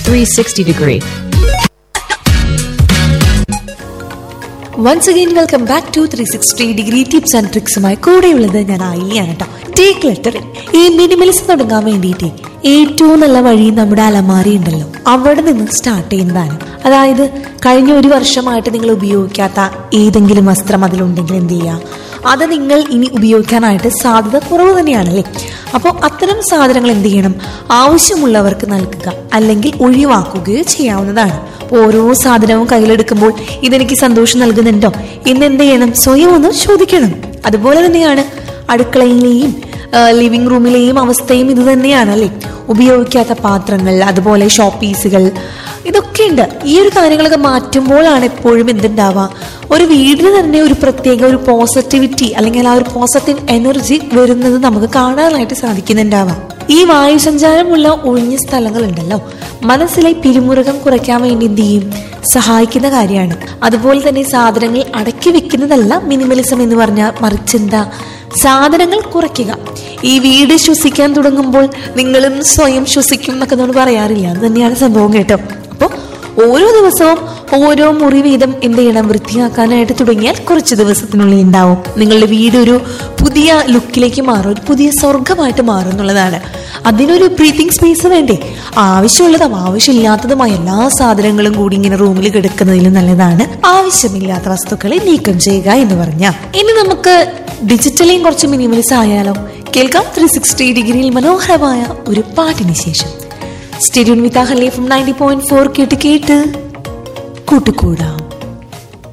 360 degree. Once again welcome back to three sixty degree tips and ട്രിക്സുമായി കൂടെയുള്ളത് ഞാൻ ആയില്യാണ് കേട്ടോ ടേക്ക് ലെറ്ററിൽ ഈ മിനിമലിസം തുടങ്ങാൻ വേണ്ടിയിട്ട് ഏറ്റവും നല്ല വഴി നമ്മുടെ അലമാരി ഉണ്ടല്ലോ അവിടെ നിന്ന് സ്റ്റാർട്ട് ചെയ്യുന്നതാണ് അതായത് കഴിഞ്ഞ ഒരു വർഷമായിട്ട് നിങ്ങൾ ഉപയോഗിക്കാത്ത ഏതെങ്കിലും വസ്ത്രം അതിലുണ്ടെങ്കിൽ എന്ത് ചെയ്യുക അത് നിങ്ങൾ ഇനി ഉപയോഗിക്കാനായിട്ട് സാധ്യത കുറവ് തന്നെയാണല്ലേ അപ്പോൾ അത്തരം സാധനങ്ങൾ എന്ത് ചെയ്യണം ആവശ്യമുള്ളവർക്ക് നൽകുക അല്ലെങ്കിൽ ഒഴിവാക്കുകയോ ചെയ്യാവുന്നതാണ് ഓരോ സാധനവും കയ്യിലെടുക്കുമ്പോൾ ഇതെനിക്ക് സന്തോഷം നൽകുന്നുണ്ടോ എന്ന് എന്ത് ചെയ്യണം സ്വയം ഒന്ന് ചോദിക്കണം അതുപോലെ തന്നെയാണ് അടുക്കളയിലെയും ലിവിംഗ് റൂമിലെയും അവസ്ഥയും ഇത് തന്നെയാണ് അല്ലേ ഉപയോഗിക്കാത്ത പാത്രങ്ങൾ അതുപോലെ ഷോപ്പ് പീസുകൾ ഇതൊക്കെ ഉണ്ട് ഈ ഒരു കാര്യങ്ങളൊക്കെ മാറ്റുമ്പോഴാണ് എപ്പോഴും എന്തുണ്ടാവുക ഒരു വീടിന് തന്നെ ഒരു പ്രത്യേക ഒരു പോസിറ്റിവിറ്റി അല്ലെങ്കിൽ ആ ഒരു പോസിറ്റീവ് എനർജി വരുന്നത് നമുക്ക് കാണാനായിട്ട് സാധിക്കുന്നുണ്ടാവാം ഈ വായുസഞ്ചാരമുള്ള ഒഴിഞ്ഞ സ്ഥലങ്ങളുണ്ടല്ലോ മനസ്സിലെ പിരിമുറുക്കം കുറയ്ക്കാൻ വേണ്ടി എന്ത് ചെയ്യും സഹായിക്കുന്ന കാര്യമാണ് അതുപോലെ തന്നെ സാധനങ്ങൾ അടക്കി വെക്കുന്നതല്ല മിനിമലിസം എന്ന് പറഞ്ഞാൽ മറിച്ചെന്താ സാധനങ്ങൾ കുറയ്ക്കുക ഈ വീട് ശ്വസിക്കാൻ തുടങ്ങുമ്പോൾ നിങ്ങളും സ്വയം ശ്വസിക്കും എന്നൊക്കെ നമ്മൾ പറയാറില്ല അത് തന്നെയാണ് സംഭവം കേട്ടോ അപ്പോൾ ഓരോ ദിവസവും ഓരോ മുറി വീതം എന്ത് ചെയ്യണം വൃത്തിയാക്കാനായിട്ട് തുടങ്ങിയാൽ കുറച്ച് ദിവസത്തിനുള്ളിൽ ഉണ്ടാവും നിങ്ങളുടെ വീട് ഒരു പുതിയ ലുക്കിലേക്ക് മാറും ഒരു പുതിയ സ്വർഗമായിട്ട് മാറും എന്നുള്ളതാണ് അതിനൊരു ബ്രീത്തിങ് സ്പേസ് വേണ്ടേ ആവശ്യമുള്ളതും ആവശ്യമില്ലാത്തതുമായ എല്ലാ സാധനങ്ങളും കൂടി ഇങ്ങനെ റൂമിൽ കിടക്കുന്നതിലും നല്ലതാണ് ആവശ്യമില്ലാത്ത വസ്തുക്കളെ നീക്കം ചെയ്യുക എന്ന് പറഞ്ഞാൽ ഇനി നമുക്ക് ഡിജിറ്റലിയും കുറച്ച് മിനിമലിസ് ആയാലോ കേൾക്കാം ത്രീ സിക്സ്റ്റി ഡിഗ്രിയിൽ മനോഹരമായ ഒരു പാട്ടിന് ശേഷം stadium with Ahalya from ninety point four കേട്ട് കേട്ട് കൂട്ടുകൂടാം